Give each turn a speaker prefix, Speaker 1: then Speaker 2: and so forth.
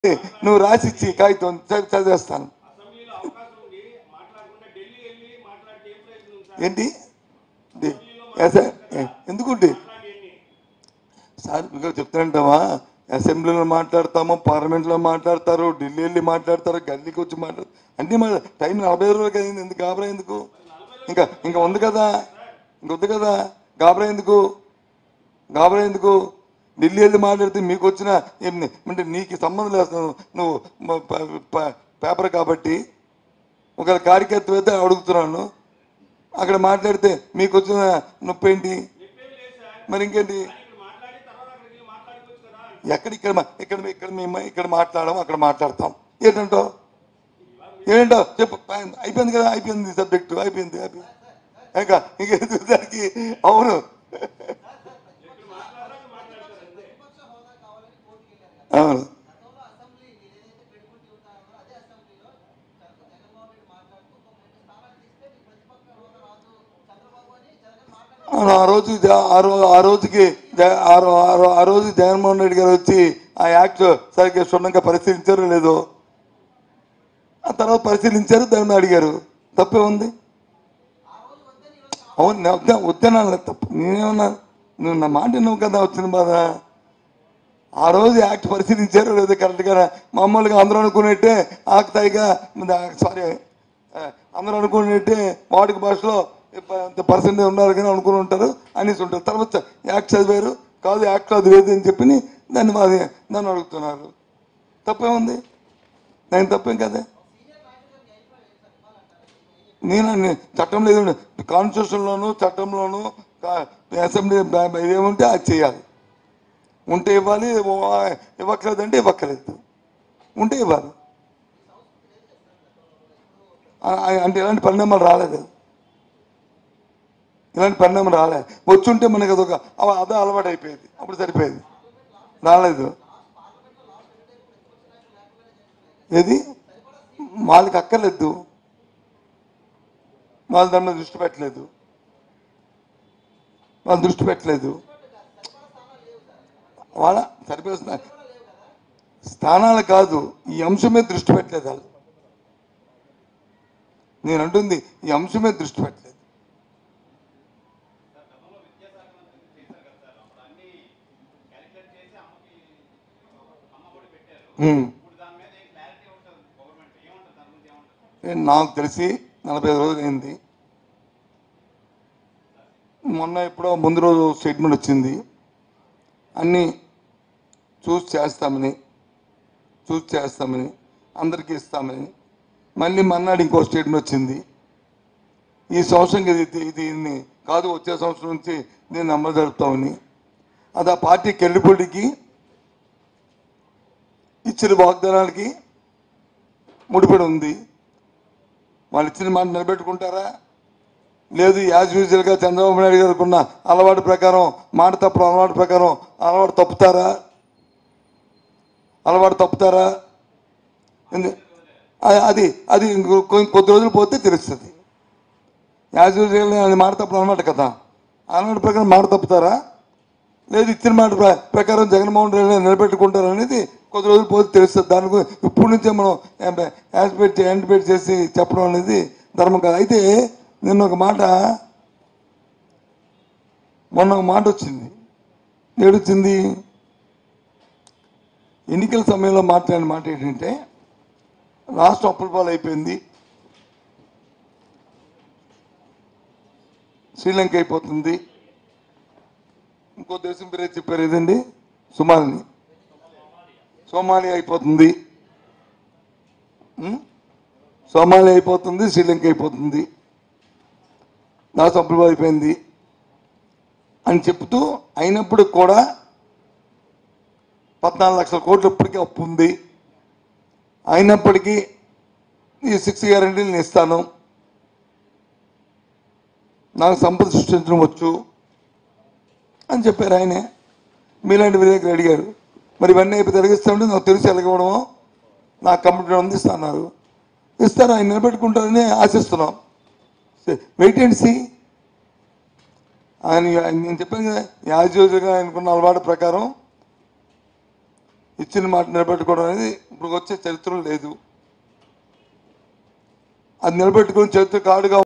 Speaker 1: నువ్వు రాసిచ్చి కాగితం చ- చదివేస్తాను
Speaker 2: అసెంబ్లీలో అవకాశం ఉంది మాట్లాడకుండా ఢిల్లీ వెళ్ళి మాట్లాడితే ఏం ప్రయోజనం సార్
Speaker 1: ఏంటి ది- ఎస్ సార్. ఎ- ఎందుకుంటే
Speaker 2: మాట్లాడి
Speaker 1: సార్ మీకు చెప్తానంటావా అసెంబ్లీలో మాట్లాడతాము పార్లమెంట్లో మాట్లాడతారు ఢిల్లీ వెళ్ళి మాట్లాడతారు గల్లీకి వచ్చి మాట్లాడతారు అన్ని మా టైం నలభై ఐదు రోజులు అయింది ఎందుకు గాబరా ఎందుకు ఇంకా ఇంకా ఉంది కదా ఇంకా ఉంది కదా గాబరా ఎందుకు గాబరా ఎందుకు ఢిల్లీ వెళ్ళి మాట్లాడితే మీకు వచ్చిన ఏం అంటే నీకు సంబంధం లేదు నువ్వు మ- ప- ప- పేపర్ కాబట్టి ఒకవేళ కార్యకర్త అయితే అడుగుతున్నాను అక్కడ మాట్లాడితే మీకు వచ్చిన నొప్పి ఏంటి మరి ఇంకేంటి
Speaker 2: ఇక్కడ మాట్లాడి తర్వాత అక్కడికి వెళ్ళి మాట్లాడుకోవచ్చు కదా
Speaker 1: ఎక్కడ ఇక్కడ మా- ఇక్కడ మీ- ఇక్కడ మేము ఇక్కడ మాట్లాడము అక్కడ మాట్లాడతాం ఏంటంటో ఏంటో చెప్పు పై- అయిపోయింది కదా అయిపోయింది సబ్జెక్టు అయిపోయింది అయిపోయింది ఇంకా ఇంకేంటి దానికి అవును అవును
Speaker 3: గతంలో అసెంబ్లీ మీరు ఏదైతే పెట్టుకుంటూ ఉంటారో అదే అసెంబ్లీలో చంద్ర- జగన్మోహన్ రెడ్డి మాట్లాడుతూ ఒక రెండు స్థానాలు తీస్తే మీకు ప్రతిపక్ష హోదా రాదు చంద్రబాబు అని జగన్ మాట్లాడారు
Speaker 1: అవును, ఆ రోజు జ- ఆ రోజు ఆ రోజుకి జ- ఆ రో- ఆ రో- ఆ రోజు జగన్మోహన్ రెడ్డి గారు వచ్చి ఆ యాక్ట్ సరిగ్గా క్షుణ్ణంగా పరిశీలించారో లేదో ఆ తర్వాత పరిశీలించారు దాని మీద అడిగారు తప్పే ఉంది అవును నేను వద్దా వద్దనాలి తప్పు నేనేమన్నా నువ్వు నా మాట నువ్వు కదా వచ్చిన బాధ ఆ రోజు యాక్ట్ పరిశీలించారు లేదా కరెక్ట్గా మామూలుగా అందరూ అనుకున్నట్టే ఆకతాయిగా సారీ అందరూ అనుకున్నట్టే వాడుక భాషలో పర్సెంటేజ్ ఉన్నారు కానీ అనుకుని ఉంటారు అనేసి ఉంటారు తర్వాత యాక్ట్ చదివారు కాదు యాక్ట్ అది లేదు అని చెప్పి దాన్ని మాది దాన్ని అడుగుతున్నారు తప్పేముంది నేను తప్పేం కదా నేను అన్ని- చట్టం లేదు కాన్స్టిట్యూషన్లోను చట్టంలోను కా- అసెంబ్లీ బ- బ- ఏముంటే అది చేయాలి ఉంటే ఇవ్వాలి ఇవ్వ- ఇవ్వక్కర్లేదంటే ఇవ్వక్కర్లేదు ఉంటే ఇవ్వాలి ఆ- ఆ- అంటే ఇలాంటి పరిణామాలు రాలేదు ఇలాంటి పరిణామం రాలేదు వచ్చి ఉంటే మనకి అదొక అవ- అదే అలవాటు అయిపోయేది అప్పుడు సరిపోయేది రాలేదు ఏది వాళ్ళకి అక్కర్లేదు వాళ్ళు దాని మీద దృష్టి పెట్టలేదు వాళ్ళు దృష్టి పెట్టలేదు వాళ్ళ సరిపోతున్నా స్థానాలు కాదు ఈ అంశం మీద దృష్టి పెట్టలేదు వాళ్ళు నేను అంటుంది ఈ అంశం మీద దృష్టి పెట్టలేదు ఉమ్. ఏ, నాకు తెలిసి నలభై ఐదు రోజులు అయింది మొన్న ఎప్పుడో ముందు రోజు స్టేట్మెంట్ వచ్చింది అన్నీ చూసి చేస్తామని చూసి చేస్తామని అందరికీ ఇస్తామని మళ్ళీ మన్నాడు ఇంకో స్టేట్మెంట్ వచ్చింది ఈ సంవత్సరం ఇది ఇది- దీన్ని కాదు వచ్చే సంవత్సరం నుంచి దీన్ని అమలు జరుపుతామని అది ఆ పార్టీ కెళ్ళిపొడికి ఇచ్చిన వాగ్దానాలకి ముడిపడి ఉంది వాళ్ళు ఇచ్చిన మాట నిలబెట్టుకుంటారా లేదు యాజ్ యూజువల్గా చంద్రబాబు నాయుడు గారికి ఉన్న అలవాటు ప్రకారం మాట తప్పుడు అలవాటు ప్రకారం అలవాటు తప్పుతారా అలవాటు తప్పుతారా ఎందు- అ- అది అది ఇంకో- కొ- కొద్ది రోజులు పోతే తెలుస్తుంది యాజ్ యూజువల్ అది మాట తప్పుడు అలవాటు కదా అలవాటు ప్రకారం మాట తప్పుతారా లేదు ఇచ్చిన మాట ప్ర- ప్రకారం జగన్మోహన్ రెడ్డి నిలబెట్టుకుంటారు అనేది కొద్ది రోజులు పోతే తెలుస్తుంది దాని గురించి ఇప్పుడు నుంచే మనం యాంటిపేట్ యాంటిపేట్ చేసి చెప్పడం అనేది ధర్మం కాదు అయితే నిన్న ఒక మాట మొన్న ఒక మాట వచ్చింది ఏడొచ్చింది ఎన్నికల సమయంలో మాట్లాడిన మాట ఏంటంటే రాష్ట్రం అప్పుల పాలు అయిపోయింది శ్రీలంక అయిపోతుంది ఇంకో దేశం పేరే చెప్పారు ఏదండి సుమాలిని సోమాలియా అయిపోతుంది ఉం? సోమాలియా అయిపోతుంది శ్రీలంక అయిపోతుంది నా సంప్రదాయం అయిపోయింది అని చెప్తూ అయినప్పుడు కూడా పద్నాలుగు లక్షల కోట్లు ఇప్పటికీ అప్పు ఉంది అయినప్పటికీ ఈ సిక్స్ గ్యారంటీలు నేను ఇస్తాను నాకు సంపద సృష్టించడం వచ్చు అని చెప్పారు ఆయనే మీలాంటి మీ దగ్గర అడిగారు మరి ఇవన్నీ అయిపోయి తిరిగిస్తామంటే నాకు తెలిసి ఎలగవడమో నాకు కంప్యూటర్ ఉంది ఇస్తున్నారు ఇస్తారు ఆయన నిలబెట్టుకుంటారని ఆశిస్తున్నాం వెయిట్ అండ్ సీ ఆయన ఆయన నేను చెప్పాను కదా యాజ్ యూజువల్గా ఆయనకున్న అలవాటు ప్రకారం ఇచ్చిన మాట నిలబెట్టుకోవడం అనేది ఇప్పుడు వచ్చే చరిత్రలో లేదు అది నిలబెట్టుకుని చరిత్ర కాడుగా